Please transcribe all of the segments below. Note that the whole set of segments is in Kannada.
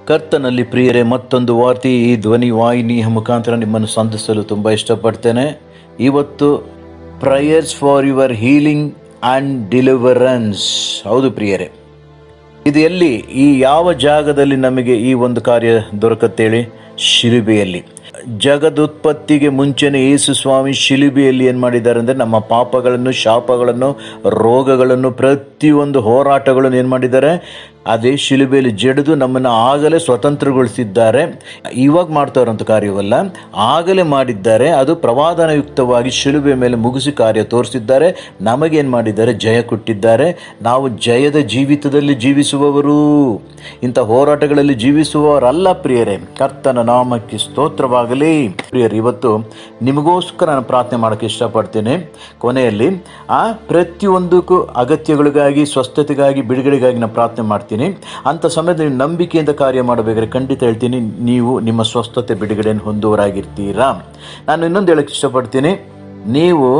ಕರ್ತನಲ್ಲಿ ಪ್ರಿಯರೇ ಮತ್ತೊಂದು ವಾರ್ತೆ ಈ ಧ್ವನಿ ವಾಹಿನಿಯ ಮುಖಾಂತರ ನಿಮ್ಮನ್ನು ಸಂಧಿಸಲು ತುಂಬ ಇಷ್ಟಪಡ್ತೇನೆ ಇವತ್ತು prayers for your healing and deliverance ಹೌದು ಪ್ರಿಯರೇ ಇದು ಎಲ್ಲಿ ಈ ಯಾವ ಜಾಗದಲ್ಲಿ ನಮಗೆ ಈ ಒಂದು ಕಾರ್ಯ ದೊರಕತ್ತೇಳಿ ಶಿಲುಬೆಯಲ್ಲಿ ಜಗದುತ್ಪತ್ತಿಗೆ ಮುಂಚೆನೇ ಯೇಸು ಸ್ವಾಮಿ ಶಿಲುಬೆಯಲ್ಲಿ ಏನು ಮಾಡಿದ್ದಾರೆ ಅಂದರೆ ನಮ್ಮ ಪಾಪಗಳನ್ನು ಶಾಪಗಳನ್ನು ರೋಗಗಳನ್ನು ಪ್ರತಿಯೊಂದು ಹೋರಾಟಗಳನ್ನು ಏನು ಮಾಡಿದ್ದಾರೆ ಅದೇ ಶಿಲುಬೆಯಲ್ಲಿ ಜಡಿದು ನಮ್ಮನ್ನು ಆಗಲೇ ಸ್ವತಂತ್ರಗೊಳಿಸಿದ್ದಾರೆ ಇವಾಗ ಮಾಡ್ತಾ ಇರೋಂಥ ಕಾರ್ಯವಲ್ಲ ಆಗಲೇ ಮಾಡಿದ್ದಾರೆ ಅದು ಪ್ರವಾದನಯುಕ್ತವಾಗಿ ಶಿಲುಬೆ ಮೇಲೆ ಮುಗಿಸಿ ಕಾರ್ಯ ತೋರಿಸಿದ್ದಾರೆ ನಮಗೇನು ಮಾಡಿದ್ದಾರೆ ಜಯ ಕೊಟ್ಟಿದ್ದಾರೆ ನಾವು ಜಯದ ಜೀವಿತದಲ್ಲಿ ಜೀವಿಸುವವರು ಇಂಥ ಹೋರಾಟಗಳಲ್ಲಿ ಜೀವಿಸುವವರಲ್ಲ ಪ್ರಿಯರೇ ಕರ್ತನ ನಾಮಕ್ಕೆ ಸ್ತೋತ್ರವಾಗಲಿ ಪ್ರಿಯರು ಇವತ್ತು ನಿಮಗೋಸ್ಕರ ನಾನು ಪ್ರಾರ್ಥನೆ ಮಾಡೋಕ್ಕೆ ಇಷ್ಟಪಡ್ತೇನೆ ಕೊನೆಯಲ್ಲಿ ಆ ಪ್ರತಿಯೊಂದಕ್ಕೂ ಅಗತ್ಯಗಳಿಗಾಗಿ ಸ್ವಸ್ಥತೆಗಾಗಿ ಬಿಡುಗಡೆಗಾಗಿ ನಾನು ಪ್ರಾರ್ಥನೆ ಮಾಡ್ತೀನಿ ಅಂಥ ಸಮಯದಲ್ಲಿ ನೀವು ನಂಬಿಕೆಯಿಂದ ಕಾರ್ಯ ಮಾಡಬೇಕಾದ್ರೆ ಖಂಡಿತ ಹೇಳ್ತೀನಿ ನೀವು ನಿಮ್ಮ ಸ್ವಸ್ಥತೆ ಬಿಡುಗಡೆಯನ್ನು ಹೊಂದುವರಾಗಿರ್ತೀರಾ ನಾನು ಇನ್ನೊಂದು ಹೇಳಕ್ಕೆ ಇಷ್ಟಪಡ್ತೀನಿ ನೀವು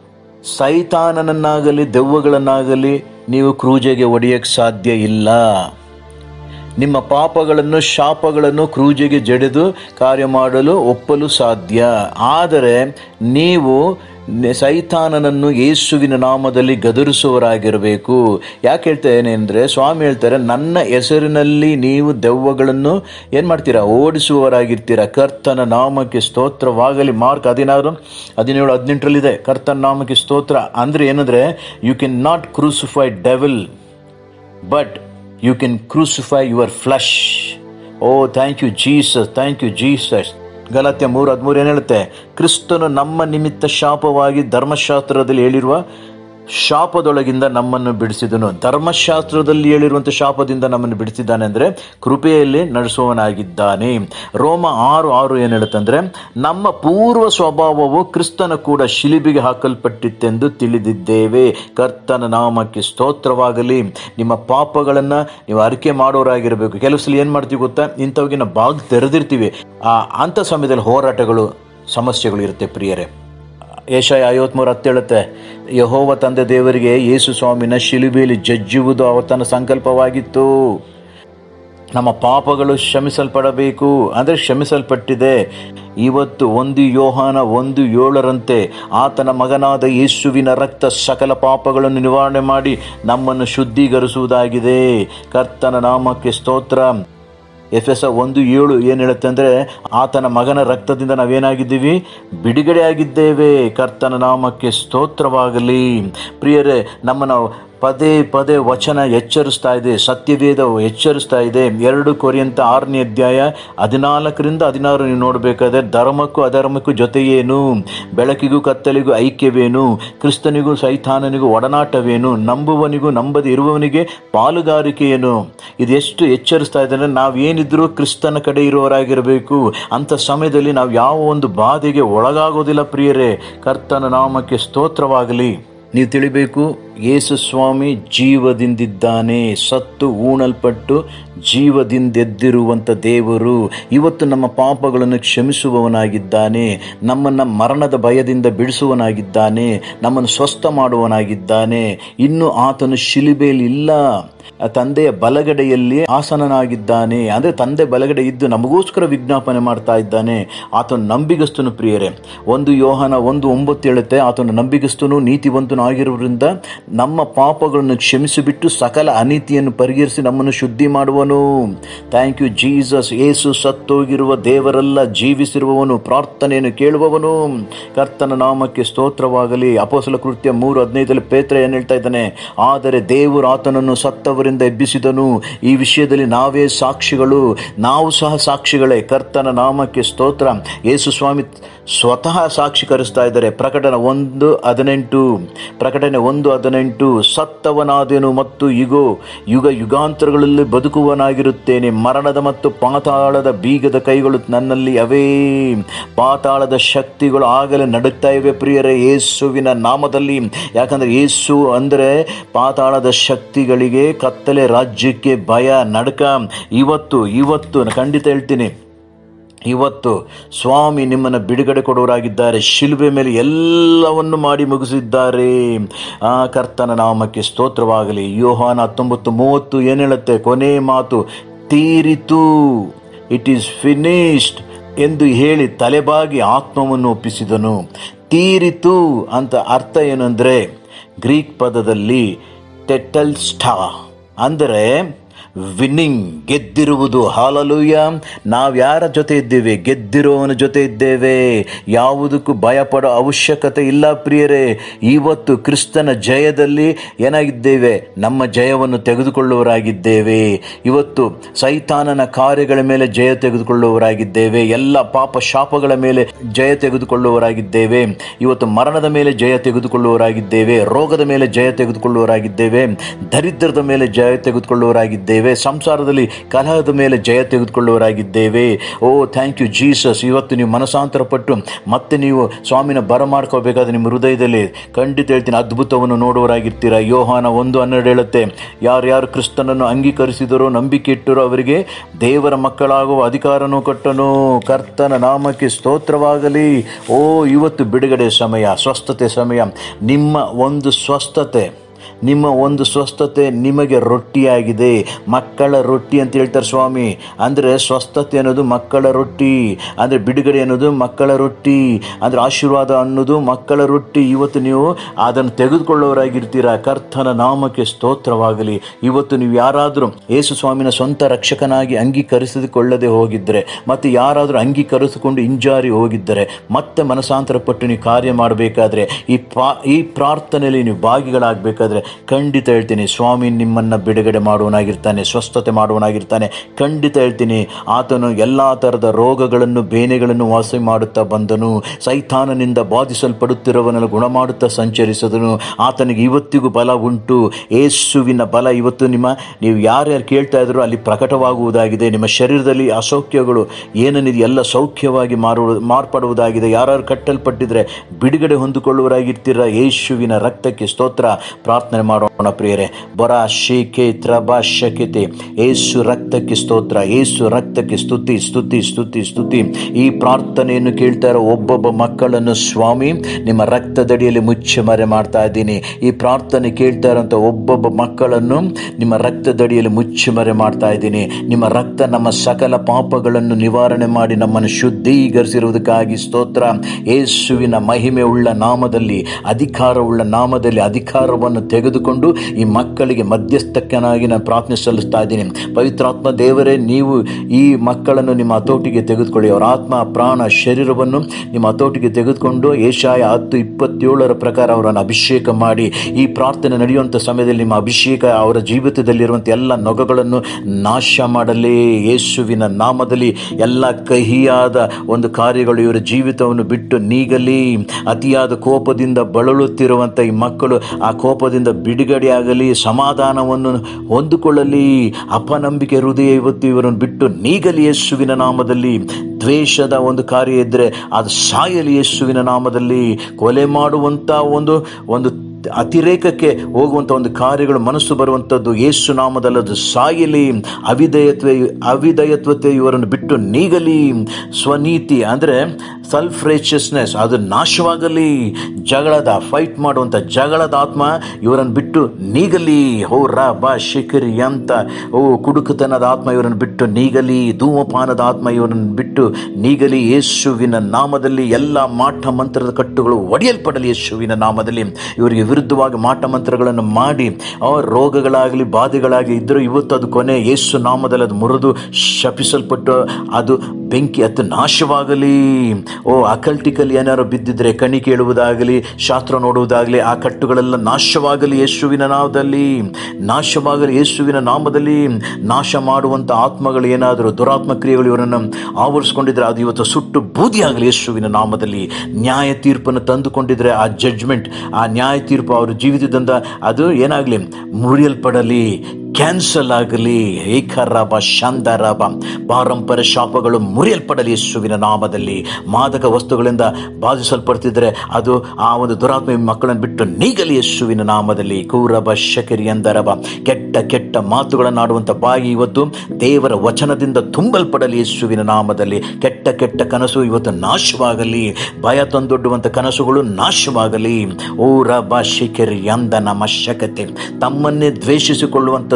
ಸೈತಾನನನ್ನಾಗಲಿ ದೆವ್ವಗಳನ್ನಾಗಲಿ ನೀವು ಕ್ರೂಜೆಗೆ ಒಡೆಯಕ್ಕೆ ಸಾಧ್ಯ ಇಲ್ಲ ನಿಮ್ಮ ಪಾಪಗಳನ್ನು ಶಾಪಗಳನ್ನು ಕ್ರೂಜೆಗೆ ಜಡಿದು ಕಾರ್ಯ ಮಾಡಲು ಒಪ್ಪಲು ಸಾಧ್ಯ ಆದರೆ ನೀವು ನೆ- ಸೈತಾನನನ್ನು ಯೇಸುವಿನ ನಾಮದಲ್ಲಿ ಗದರಿಸುವರಾಗಿರಬೇಕು ಯಾಕೆ ಹೇಳ್ತೇನೆ ಅಂದರೆ ಸ್ವಾಮಿ ಹೇಳ್ತಾರೆ ನನ್ನ ಹೆಸರಿನಲ್ಲಿ ನೀವು ದೆವ್ವಗಳನ್ನು ಏನು ಮಾಡ್ತೀರಾ ಓಡಿಸುವವರಾಗಿರ್ತೀರಾ ಕರ್ತನ ನಾಮಕ್ಕೆ ಸ್ತೋತ್ರವಾಗಲಿ ಮಾರ್ಕ್ ಹದಿನಾರು ಹದಿನೇಳು ಹದಿನೆಂಟರಲ್ಲಿದೆ ಕರ್ತನ ನಾಮಕ್ಕೆ ಸ್ತೋತ್ರ ಅಂದರೆ ಏನಂದರೆ you can not crucify devil but you can crucify your flesh oh thank you Jesus thank you Jesus ಗಲಾತ್ಯ ಮೂರು ಹದಿಮೂರು ಏನು ಹೇಳುತ್ತೆ ಕ್ರಿಸ್ತನು ನಮ್ಮ ನಿಮಿತ್ತ ಶಾಪವಾಗಿ ಧರ್ಮಶಾಸ್ತ್ರದಲ್ಲಿ ಹೇಳಿರುವ ಶಾಪದೊಳಗಿಂದ ನಮ್ಮನ್ನು ಬಿಡಿಸಿದನು ಧರ್ಮಶಾಸ್ತ್ರದಲ್ಲಿ ಹೇಳಿರುವಂಥ ಶಾಪದಿಂದ ನಮ್ಮನ್ನು ಬಿಡಿಸಿದ್ದಾನೆ ಅಂದರೆ ಕೃಪೆಯಲ್ಲಿ ನಡೆಸುವವನಾಗಿದ್ದಾನೆ ರೋಮ ಆರು ಆರು ಏನು ಹೇಳುತ್ತಂದ್ರೆ ನಮ್ಮ ಪೂರ್ವ ಸ್ವಭಾವವು ಕ್ರಿಸ್ತನ ಕೂಡ ಶಿಲಿಬಿಗೆ ಹಾಕಲ್ಪಟ್ಟಿತ್ತೆಂದು ತಿಳಿದಿದ್ದೇವೆ ಕರ್ತನ ನಾಮಕ್ಕೆ ಸ್ತೋತ್ರವಾಗಲಿ ನಿಮ್ಮ ಪಾಪಗಳನ್ನು ನೀವು ಅರಿಕೆ ಮಾಡೋರಾಗಿರಬೇಕು ಕೆಲವು ಸಲ ಏನು ಮಾಡ್ತೀವಿ ಗೊತ್ತಾ ಇಂಥವಿಗೆ ನಾವು ಬಾಗ್ ತೆರೆದಿರ್ತೀವಿ ಆ ಅಂಥ ಸಮಯದಲ್ಲಿ ಹೋರಾಟಗಳು ಸಮಸ್ಯೆಗಳು ಇರುತ್ತೆ ಪ್ರಿಯರೇ ಏಷಾಯ ಐವತ್ಮೂರು ಹತ್ತೇಳುತ್ತೆ ಯಹೋವ ತಂದೆ ದೇವರಿಗೆ ಯೇಸು ಸ್ವಾಮಿನ ಶಿಲುಬೆಯಲ್ಲಿ ಜಜ್ಜುವುದು ಅವತನ ಸಂಕಲ್ಪವಾಗಿತ್ತು ನಮ್ಮ ಪಾಪಗಳು ಕ್ಷಮಿಸಲ್ಪಡಬೇಕು ಅಂದರೆ ಕ್ಷಮಿಸಲ್ಪಟ್ಟಿದೆ ಇವತ್ತು ಒಂದು ಯೋಹಾನ ಒಂದು ಏಳರಂತೆ ಆತನ ಮಗನಾದ ಯೇಸುವಿನ ರಕ್ತ ಸಕಲ ಪಾಪಗಳನ್ನು ನಿವಾರಣೆ ಮಾಡಿ ನಮ್ಮನ್ನು ಶುದ್ಧೀಕರಿಸುವುದಾಗಿದೆ ಕರ್ತನ ನಾಮಕ್ಕೆ ಸ್ತೋತ್ರ ಎಫ್ ಎಸ್ ಒಂದು ಏಳು ಏನು ಹೇಳುತ್ತೆ ಅಂದರೆ ಆತನ ಮಗನ ರಕ್ತದಿಂದ ನಾವೇನಾಗಿದ್ದೀವಿ ಬಿಡುಗಡೆ ಆಗಿದ್ದೇವೆ ಕರ್ತನ ನಾಮಕ್ಕೆ ಸ್ತೋತ್ರವಾಗಲಿ ಪ್ರಿಯರೇ ನಮ್ಮನ್ನು ಪದೇ ಪದೇ ವಚನ ಎಚ್ಚರಿಸ್ತಾ ಇದೆ ಸತ್ಯವೇದ ಎಚ್ಚರಿಸ್ತಾ ಇದೆ ಎರಡು ಕೊರಿಯಂತ ಆರನೇ ಅಧ್ಯಾಯ ಹದಿನಾಲ್ಕರಿಂದ ಹದಿನಾರು ನೀವು ನೋಡಬೇಕಾದ್ರೆ ಧರ್ಮಕ್ಕೂ ಅಧರ್ಮಕ್ಕೂ ಜೊತೆಯೇನು ಬೆಳಕಿಗೂ ಕತ್ತಲಿಗೂ ಐಕ್ಯವೇನು ಕ್ರಿಸ್ತನಿಗೂ ಸೈತಾನನಿಗೂ ಒಡನಾಟವೇನು ನಂಬುವನಿಗೂ ನಂಬದೇ ಇರುವವನಿಗೆ ಪಾಲುಗಾರಿಕೆಯೇನು ಇದು ಎಷ್ಟು ಎಚ್ಚರಿಸ್ತಾ ಇದ್ದಾರೆ ನಾವೇನಿದ್ರೂ ಕ್ರಿಸ್ತನ ಕಡೆ ಇರುವವರಾಗಿರಬೇಕು ಅಂಥ ಸಮಯದಲ್ಲಿ ನಾವು ಯಾವ ಒಂದು ಬಾಧೆಗೆ ಒಳಗಾಗೋದಿಲ್ಲ ಪ್ರಿಯರೇ ಕರ್ತನ ನಾಮಕ್ಕೆ ಸ್ತೋತ್ರವಾಗಲಿ ನೀವು ತಿಳಿಬೇಕು ಯೇಸು ಸ್ವಾಮಿ ಜೀವದಿಂದಿದ್ದಾನೆ ಸತ್ತು ಊಣಲ್ಪಟ್ಟು ಜೀವದಿಂದೆದ್ದಿರುವಂಥ ದೇವರು ಇವತ್ತು ನಮ್ಮ ಪಾಪಗಳನ್ನು ಕ್ಷಮಿಸುವವನಾಗಿದ್ದಾನೆ ನಮ್ಮನ್ನು ಮರಣದ ಭಯದಿಂದ ಬಿಡಿಸುವನಾಗಿದ್ದಾನೆ ನಮ್ಮನ್ನು ಸ್ವಸ್ಥ ಮಾಡುವನಾಗಿದ್ದಾನೆ ಇನ್ನು ಆತನು ಶಿಲುಬೆಯಲ್ಲಿ ಇಲ್ಲ ಆ ತಂದೆಯ ಬಲಗಡೆಯಲ್ಲಿ ಆಸನನಾಗಿದ್ದಾನೆ ಅಂದರೆ ತಂದೆ ಬಲಗಡೆ ಇದ್ದು ನಮಗೋಸ್ಕರ ವಿಜ್ಞಾಪನೆ ಮಾಡ್ತಾ ಇದ್ದಾನೆ ಆತನು ನಂಬಿಗಸ್ತನು ಪ್ರಿಯರೇ ಒಂದು ಯೋಹನ ಒಂದು ಒಂಬತ್ತು ಹೇಳುತ್ತೆ ಆತನು ನಂಬಿಗಸ್ತನು ನೀತಿವಂತನು ಆಗಿರುವುದರಿಂದ ನಮ್ಮ ಪಾಪಗಳನ್ನು ಕ್ಷಮಿಸಿಬಿಟ್ಟು ಸಕಲ ಅನೀತಿಯನ್ನು ಪರಿಹರಿಸಿ ನಮ್ಮನ್ನು ಶುದ್ಧಿ ಮಾಡುವನು ಥ್ಯಾಂಕ್ ಯು ಜೀಸಸ್ ಏಸು ಸತ್ತೋಗಿರುವ ದೇವರೆಲ್ಲ ಜೀವಿಸಿರುವವನು ಪ್ರಾರ್ಥನೆಯನ್ನು ಕೇಳುವವನು ಕರ್ತನ ನಾಮಕ್ಕೆ ಸ್ತೋತ್ರವಾಗಲಿ ಅಪೋಸಲ ಕೃತ್ಯ ಮೂರು ಹದಿನೈದರಲ್ಲಿ ಪೇತ್ರ ಏನು ಹೇಳ್ತಾ ಇದ್ದಾನೆ ಆದರೆ ದೇವರು ಆತನನ್ನು ಸತ್ತವರಿಂದ ಎಬ್ಬಿಸಿದನು ಈ ವಿಷಯದಲ್ಲಿ ನಾವೇ ಸಾಕ್ಷಿಗಳು ನಾವು ಸಹ ಸಾಕ್ಷಿಗಳೇ ಕರ್ತನ ನಾಮಕ್ಕೆ ಸ್ತೋತ್ರ ಯೇಸು ಸ್ವಾಮಿ ಸ್ವತಃ ಸಾಕ್ಷೀಕರಿಸ್ತಾ ಇದ್ದಾರೆ ಪ್ರಕಟಣೆ ಒಂದು ಹದಿನೆಂಟು ಪ್ರಕಟಣೆ ಒಂದು ಹದಿನೆಂಟು ಸತ್ತವನಾದೆನು ಮತ್ತು ಇಗೋ ಯುಗ ಯುಗಾಂತರಗಳಲ್ಲಿ ಬದುಕುವನಾಗಿರುತ್ತೇನೆ ಮರಣದ ಮತ್ತು ಪಾತಾಳದ ಬೀಗದ ಕೈಗಳು ನನ್ನಲ್ಲಿ ಅವೇ ಪಾತಾಳದ ಶಕ್ತಿಗಳು ಆಗಲೇ ನಡುಗ್ತಾ ಇವೆ ಪ್ರಿಯರೇ ಯೇಸುವಿನ ನಾಮದಲ್ಲಿ ಯಾಕಂದರೆ ಯೇಸು ಅಂದರೆ ಪಾತಾಳದ ಶಕ್ತಿಗಳಿಗೆ ಕತ್ತಲೆ ರಾಜ್ಯಕ್ಕೆ ಭಯ ನಡಕ ಇವತ್ತು ಇವತ್ತು ನಾನು ಖಂಡಿತ ಹೇಳ್ತೀನಿ ಇವತ್ತು ಸ್ವಾಮಿ ನಿಮ್ಮನ್ನು ಬಿಡುಗಡೆ ಕೊಡುವರಾಗಿದ್ದಾರೆ ಶಿಲುಬೆ ಮೇಲೆ ಎಲ್ಲವನ್ನು ಮಾಡಿ ಮುಗಿಸಿದ್ದಾರೆ ಆ ಕರ್ತನ ನಾಮಕ್ಕೆ ಸ್ತೋತ್ರವಾಗಲಿ ಯೋಹಾನ ಹತ್ತೊಂಬತ್ತು ಮೂವತ್ತು ಏನು ಹೇಳುತ್ತೆ ಕೊನೆ ಮಾತು ತೀರಿತು ಇಟ್ ಈಸ್ ಫಿನಿಶ್ಡ್ ಎಂದು ಹೇಳಿ ತಲೆಬಾಗಿ ಆತ್ಮವನ್ನು ಒಪ್ಪಿಸಿದನು ತೀರಿತು ಅಂತ ಅರ್ಥ ಏನಂದರೆ ಗ್ರೀಕ್ ಪದದಲ್ಲಿ ಟೆಟಲ್ ಸ್ಟಾ ಅಂದರೆ ವಿನ್ನಿಂಗ್ ಗೆದ್ದಿರುವುದು ಹಾಲಲೂಯ ನಾವು ಯಾರ ಜೊತೆ ಇದ್ದೇವೆ ಗೆದ್ದಿರೋವನ ಜೊತೆ ಇದ್ದೇವೆ ಯಾವುದಕ್ಕೂ ಭಯಪಡೋ ಅವಶ್ಯಕತೆ ಇಲ್ಲ ಪ್ರಿಯರೇ ಇವತ್ತು ಕ್ರಿಸ್ತನ ಜಯದಲ್ಲಿ ಏನಾಗಿದ್ದೇವೆ ನಮ್ಮ ಜಯವನ್ನು ತೆಗೆದುಕೊಳ್ಳುವವರಾಗಿದ್ದೇವೆ ಇವತ್ತು ಸೈತಾನನ ಕಾರ್ಯಗಳ ಮೇಲೆ ಜಯ ತೆಗೆದುಕೊಳ್ಳುವವರಾಗಿದ್ದೇವೆ ಎಲ್ಲ ಪಾಪ ಶಾಪಗಳ ಮೇಲೆ ಜಯ ತೆಗೆದುಕೊಳ್ಳುವವರಾಗಿದ್ದೇವೆ ಇವತ್ತು ಮರಣದ ಮೇಲೆ ಜಯ ತೆಗೆದುಕೊಳ್ಳುವವರಾಗಿದ್ದೇವೆ ರೋಗದ ಮೇಲೆ ಜಯ ತೆಗೆದುಕೊಳ್ಳುವವರಾಗಿದ್ದೇವೆ ದರಿದ್ರದ ಮೇಲೆ ಜಯ ತೆಗೆದುಕೊಳ್ಳುವವರಾಗಿದ್ದೇವೆ ಸಂಸಾರದಲ್ಲಿ ಕಲಹದ ಮೇಲೆ ಜಯ ತೆಗೆದುಕೊಳ್ಳುವವರಾಗಿದ್ದೇವೆ ಓ ಥ್ಯಾಂಕ್ ಯು ಜೀಸಸ್ ಇವತ್ತು ನೀವು ಮನಸಾಂತರ ಪಟ್ಟು ಮತ್ತೆ ನೀವು ಸ್ವಾಮಿನ ಬರಮಾಡ್ಕೋಬೇಕಾದ್ರೆ ನಿಮ್ಮ ಹೃದಯದಲ್ಲಿ ಖಂಡಿತ ಹೇಳ್ತೀನಿ ಅದ್ಭುತವನ್ನು ನೋಡುವವರಾಗಿರ್ತೀರ ಯೋಹಾನ ಒಂದು ಹನ್ನೆರಡು ಹೇಳುತ್ತೆ ಯಾರ್ಯಾರು ಕ್ರಿಸ್ತನನ್ನು ಅಂಗೀಕರಿಸಿದರೋ ನಂಬಿಕೆ ಇಟ್ಟರೋ ಅವರಿಗೆ ದೇವರ ಮಕ್ಕಳಾಗುವ ಅಧಿಕಾರನೂ ಕೊಟ್ಟನು ಕರ್ತನ ನಾಮಕ್ಕೆ ಸ್ತೋತ್ರವಾಗಲಿ ಓ ಇವತ್ತು ಬಿಡುಗಡೆ ಸಮಯ ಸ್ವಸ್ಥತೆ ಸಮಯ ನಿಮ್ಮ ಒಂದು ಸ್ವಸ್ಥತೆ ನಿಮ್ಮ ಒಂದು ಸ್ವಸ್ಥತೆ ನಿಮಗೆ ರೊಟ್ಟಿಯಾಗಿದೆ ಮಕ್ಕಳ ರೊಟ್ಟಿ ಅಂತ ಹೇಳ್ತಾರೆ ಸ್ವಾಮಿ ಅಂದರೆ ಸ್ವಸ್ಥತೆ ಅನ್ನೋದು ಮಕ್ಕಳ ರೊಟ್ಟಿ ಅಂದರೆ ಬಿಡುಗಡೆ ಅನ್ನೋದು ಮಕ್ಕಳ ರೊಟ್ಟಿ ಅಂದರೆ ಆಶೀರ್ವಾದ ಅನ್ನೋದು ಮಕ್ಕಳ ರೊಟ್ಟಿ ಇವತ್ತು ನೀವು ಅದನ್ನು ತೆಗೆದುಕೊಳ್ಳೋರಾಗಿರ್ತೀರ ಕರ್ತನ ನಾಮಕ್ಕೆ ಸ್ತೋತ್ರವಾಗಲಿ ಇವತ್ತು ನೀವು ಯಾರಾದರೂ ಯೇಸು ಸ್ವಾಮಿನ ಸ್ವಂತ ರಕ್ಷಕನಾಗಿ ಅಂಗೀಕರಿಸಿಕೊಳ್ಳದೆ ಹೋಗಿದ್ದರೆ ಮತ್ತು ಯಾರಾದರೂ ಅಂಗೀಕರಿಸಿಕೊಂಡು ಇಂಜಾರಿ ಹೋಗಿದ್ದರೆ ಮತ್ತೆ ಮನಸಾಂತರ ಪಟ್ಟು ನೀವು ಕಾರ್ಯ ಮಾಡಬೇಕಾದ್ರೆ ಈ ಪಾ ಈ ಪ್ರಾರ್ಥನೆಯಲ್ಲಿ ನೀವು ಭಾಗಿಗಳಾಗಬೇಕಾದ್ರೆ ಖಂಡಿತ ಹೇಳ್ತೀನಿ ಸ್ವಾಮಿ ನಿಮ್ಮನ್ನು ಬಿಡುಗಡೆ ಮಾಡುವನಾಗಿರ್ತಾನೆ ಸ್ವಸ್ಥತೆ ಮಾಡುವನಾಗಿರ್ತಾನೆ ಖಂಡಿತ ಹೇಳ್ತೀನಿ ಆತನು ಎಲ್ಲ ಥರದ ರೋಗಗಳನ್ನು ಬೇನೆಗಳನ್ನು ವಾಸಿ ಮಾಡುತ್ತಾ ಬಂದನು ಸೈತಾನನಿಂದ ಬಾಧಿಸಲ್ಪಡುತ್ತಿರುವವನನ್ನು ಗುಣ ಮಾಡುತ್ತಾ ಸಂಚರಿಸಿದನು ಆತನಿಗೆ ಇವತ್ತಿಗೂ ಬಲ ಉಂಟು ಏಸುವಿನ ಬಲ ಇವತ್ತು ನಿಮ್ಮ ನೀವು ಯಾರ್ಯಾರು ಕೇಳ್ತಾ ಇದ್ರೋ ಅಲ್ಲಿ ಪ್ರಕಟವಾಗುವುದಾಗಿದೆ ನಿಮ್ಮ ಶರೀರದಲ್ಲಿ ಅಸೌಖ್ಯಗಳು ಏನೇನಿದೆ ಎಲ್ಲ ಸೌಖ್ಯವಾಗಿ ಮಾರುವ ಮಾರ್ಪಡುವುದಾಗಿದೆ ಯಾರು ಕಟ್ಟಲ್ಪಟ್ಟಿದ್ರೆ ಬಿಡುಗಡೆ ಹೊಂದಿಕೊಳ್ಳುವರಾಗಿರ್ತೀರ ಯೇಸುವಿನ ರಕ್ತಕ್ಕೆ ಸ್ತೋತ್ರ ಪ್ರಾರ್ಥನೆ ಮಾಡೋಣ ಪ್ರಿಯರೇ ಬರ ಶೇಕೆ ತ್ರಬ ಶಕ್ಯತೆ ಏಸು ರಕ್ತಕ್ಕೆ ಸ್ತೋತ್ರ ಏಸು ರಕ್ತಕ್ಕೆ ಸ್ತುತಿ ಸ್ತುತಿ ಸ್ತುತಿ ಸ್ತುತಿ ಈ ಪ್ರಾರ್ಥನೆಯನ್ನು ಕೇಳ್ತಾ ಇರೋ ಒಬ್ಬೊಬ್ಬ ಮಕ್ಕಳನ್ನು ಸ್ವಾಮಿ ನಿಮ್ಮ ರಕ್ತದಡಿಯಲ್ಲಿ ಮುಚ್ಚಿ ಮರೆ ಮಾಡ್ತಾ ಇದ್ದೀನಿ ಈ ಪ್ರಾರ್ಥನೆ ಕೇಳ್ತಾ ಇರೋಂಥ ಒಬ್ಬೊಬ್ಬ ಮಕ್ಕಳನ್ನು ನಿಮ್ಮ ರಕ್ತದಡಿಯಲ್ಲಿ ಮುಚ್ಚಿ ಮರೆ ಮಾಡ್ತಾ ಇದ್ದೀನಿ ನಿಮ್ಮ ರಕ್ತ ನಮ್ಮ ಸಕಲ ಪಾಪಗಳನ್ನು ನಿವಾರಣೆ ಮಾಡಿ ನಮ್ಮನ್ನು ಶುದ್ಧೀಕರಿಸಿರುವುದಕ್ಕಾಗಿ ಸ್ತೋತ್ರ ಯೇಸುವಿನ ಮಹಿಮೆ ಉಳ್ಳ ನಾಮದಲ್ಲಿ ಅಧಿಕಾರವುಳ್ಳ ನಾಮದಲ್ಲಿ ಅಧಿಕಾರವನ್ನು ತೆಗೆದುಕೊಂಡು ಈ ಮಕ್ಕಳಿಗೆ ಮಧ್ಯಸ್ಥಕ್ಕನಾಗಿ ನಾನು ಪ್ರಾರ್ಥನೆ ಸಲ್ಲಿಸ್ತಾ ಇದ್ದೀನಿ ಪವಿತ್ರಾತ್ಮ ದೇವರೇ ನೀವು ಈ ಮಕ್ಕಳನ್ನು ನಿಮ್ಮ ಹತೋಟಿಗೆ ತೆಗೆದುಕೊಳ್ಳಿ ಅವರ ಆತ್ಮ ಪ್ರಾಣ ಶರೀರವನ್ನು ನಿಮ್ಮ ಹತೋಟಿಗೆ ತೆಗೆದುಕೊಂಡು ಏಷಾಯ ಹತ್ತು ಇಪ್ಪತ್ತೇಳರ ಪ್ರಕಾರ ಅವರನ್ನು ಅಭಿಷೇಕ ಮಾಡಿ ಈ ಪ್ರಾರ್ಥನೆ ನಡೆಯುವಂಥ ಸಮಯದಲ್ಲಿ ನಿಮ್ಮ ಅಭಿಷೇಕ ಅವರ ಜೀವಿತದಲ್ಲಿರುವಂಥ ಎಲ್ಲ ನೊಗಗಳನ್ನು ನಾಶ ಮಾಡಲಿ ಯೇಸುವಿನ ನಾಮದಲ್ಲಿ ಎಲ್ಲ ಕಹಿಯಾದ ಒಂದು ಕಾರ್ಯಗಳು ಇವರ ಜೀವಿತವನ್ನು ಬಿಟ್ಟು ನೀಗಲಿ ಅತಿಯಾದ ಕೋಪದಿಂದ ಬಳಲುತ್ತಿರುವಂಥ ಈ ಮಕ್ಕಳು ಆ ಕೋಪದಿಂದ ಬಿಡುಗಡೆಯಾಗಲಿ ಸಮಾಧಾನವನ್ನು ಹೊಂದಿಕೊಳ್ಳಲಿ ಅಪನಂಬಿಕೆ ಹೃದಯ ಇವತ್ತು ಇವರನ್ನು ಬಿಟ್ಟು ನೀಗಲಿ ಯೇಸುವಿನ ನಾಮದಲ್ಲಿ ದ್ವೇಷದ ಒಂದು ಕಾರ್ಯ ಇದ್ದರೆ ಅದು ಸಾಯಲಿ ಯೇಸುವಿನ ನಾಮದಲ್ಲಿ ಕೊಲೆ ಮಾಡುವಂಥ ಒಂದು ಒಂದು ಅತಿರೇಕಕ್ಕೆ ಹೋಗುವಂಥ ಒಂದು ಕಾರ್ಯಗಳು ಮನಸ್ಸು ಬರುವಂಥದ್ದು ಯೇಸು ನಾಮದಲ್ಲದು ಸಾಯಲಿ ಅವಿಧೇಯತ್ವ ಅವಿಧೇಯತ್ವತೆ ಇವರನ್ನು ಬಿಟ್ಟು ನೀಗಲಿ ಸ್ವನೀತಿ ಅಂದರೆ ಸೆಲ್ಫ್ ರೇಚಿಯಸ್ನೆಸ್ ಅದು ನಾಶವಾಗಲಿ ಜಗಳದ ಫೈಟ್ ಮಾಡುವಂಥ ಜಗಳದ ಆತ್ಮ ಇವರನ್ನು ಬಿಟ್ಟು ನೀಗಲಿ ಹೋ ರ ಬ ಶಿಖರಿ ಅಂತ ಓ ಕುಡುಕತನದ ಆತ್ಮ ಇವರನ್ನು ಬಿಟ್ಟು ನೀಗಲಿ ಧೂಮಪಾನದ ಆತ್ಮ ಇವರನ್ನು ಬಿಟ್ಟು ನೀಗಲಿ ಯೇಸುವಿನ ನಾಮದಲ್ಲಿ ಎಲ್ಲ ಮಾಟ ಮಂತ್ರದ ಕಟ್ಟುಗಳು ಒಡೆಯಲ್ಪಡಲಿ ಯೇಸುವಿನ ನಾಮದಲ್ಲಿ ಇವರಿಗೆ ವಿರುದ್ಧವಾಗಿ ಮಾಟ ಮಂತ್ರಗಳನ್ನು ಮಾಡಿ ಆ ರೋಗಗಳಾಗಲಿ ಬಾಧೆಗಳಾಗಿ ಇದ್ದರೂ ಇವತ್ತು ಅದು ಕೊನೆ ಯೇಸು ನಾಮದಲ್ಲಿ ಅದು ಮುರಿದು ಶಪಿಸಲ್ಪಟ್ಟು ಅದು ಬೆಂಕಿ ಅದು ನಾಶವಾಗಲಿ ಓ ಅಕಲ್ಟಿಕಲ್ ಏನಾರು ಬಿದ್ದಿದ್ರೆ ಕಣಿ ಕೇಳುವುದಾಗಲಿ ಶಾಸ್ತ್ರ ನೋಡುವುದಾಗಲಿ ಆ ಕಟ್ಟುಗಳೆಲ್ಲ ನಾಶವಾಗಲಿ ಯೇಸುವಿನ ನಾಮದಲ್ಲಿ ನಾಶವಾಗಲಿ ಯೇಸುವಿನ ನಾಮದಲ್ಲಿ ನಾಶ ಮಾಡುವಂಥ ಆತ್ಮಗಳು ಏನಾದರೂ ದುರಾತ್ಮ ಕ್ರಿಯೆಗಳು ಇವರನ್ನು ಆವರಿಸ್ಕೊಂಡಿದ್ರೆ ಅದು ಇವತ್ತು ಸುಟ್ಟು ಬೂದಿಯಾಗಲಿ ಯೇಸುವಿನ ನಾಮದಲ್ಲಿ ನ್ಯಾಯ ತೀರ್ಪನ್ನು ತಂದುಕೊಂಡಿದ್ರೆ ಆ ಜಡ್ಜ್ಮೆಂಟ್ ಆ ನ್ಯಾಯ ತೀರ್ಪು ಅವರ ಜೀವಿತದಿಂದ ಅದು ಏನಾಗಲಿ ಮುರಿಯಲ್ಪಡಲಿ ಕ್ಯಾನ್ಸಲ್ ಆಗಲಿ ಏಕರಾಬ ಶಾಂತಾರಾಬ ಪಾರಂಪರ ಶಾಪಗಳು ಮುರಿಯಲ್ಪಡಲಿ ಯೇಸುವಿನ ನಾಮದಲ್ಲಿ ಮಾದಕ ವಸ್ತುಗಳಿಂದ ಬಾಧಿಸಲ್ಪಡ್ತಿದ್ರೆ ಅದು ಆ ಒಂದು ದುರಾತ್ಮ ಮಕ್ಕಳನ್ನು ಬಿಟ್ಟು ನೀಗಲಿ ಯೇಸುವಿನ ನಾಮದಲ್ಲಿ ಕೂರಬ ಶಕರಿ ಅಂದರಬ ಕೆಟ್ಟ ಕೆಟ್ಟ ಮಾತುಗಳನ್ನು ಆಡುವಂಥ ಬಾಯಿ ಇವತ್ತು ದೇವರ ವಚನದಿಂದ ತುಂಬಲ್ಪಡಲಿ ಯೇಸುವಿನ ನಾಮದಲ್ಲಿ ಕೆಟ್ಟ ಕೆಟ್ಟ ಕನಸು ಇವತ್ತು ನಾಶವಾಗಲಿ ಭಯ ತಂದೊಡ್ಡುವಂಥ ಕನಸುಗಳು ನಾಶವಾಗಲಿ ಓ ರಬ ಶಿಖರಿ ಅಂದ ನಮ್ಮ ಶಕತೆ ತಮ್ಮನ್ನೇ ದ್ವೇಷಿಸಿಕೊಳ್ಳುವಂಥದ್ದು